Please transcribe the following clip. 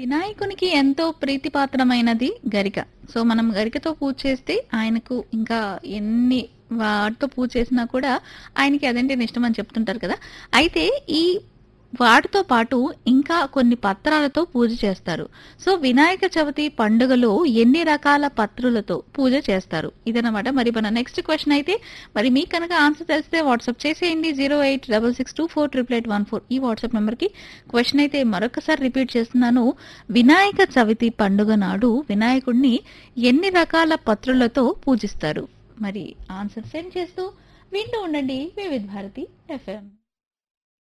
వినాయకునికి ఎంతో ప్రీతిపాత్రమైనది గరిక సో మనం గరికతో పూజ చేస్తే ఆయనకు ఇంకా ఎన్ని వాటితో పూజ చేసినా కూడా ఆయనకి అదేంటి ఇష్టం అని చెప్తుంటారు కదా అయితే ఈ వాటితో పాటు ఇంకా కొన్ని పత్రాలతో పూజ చేస్తారు సో వినాయక చవితి పండుగలో ఎన్ని రకాల పత్రులతో పూజ చేస్తారు ఇదనమాట మరి మన నెక్స్ట్ క్వశ్చన్ అయితే మరి మీకు కనుక ఆన్సర్ తెలిస్తే వాట్సాప్ చేసేయండి zero eight double six two four triple eight one four ఈ వాట్సాప్ నెంబర్కి క్వశ్చన్ అయితే మరొకసారి రిపీట్ చేస్తున్నాను వినాయక చవితి పండుగ నాడు వినాయకుడిని ఎన్ని రకాల పత్రులతో పూజిస్తారు మరి ఆన్సర్ సెండ్ చేస్తూ వింటూ ఉండండి వివిధ భారతి ఎఫ్ఎం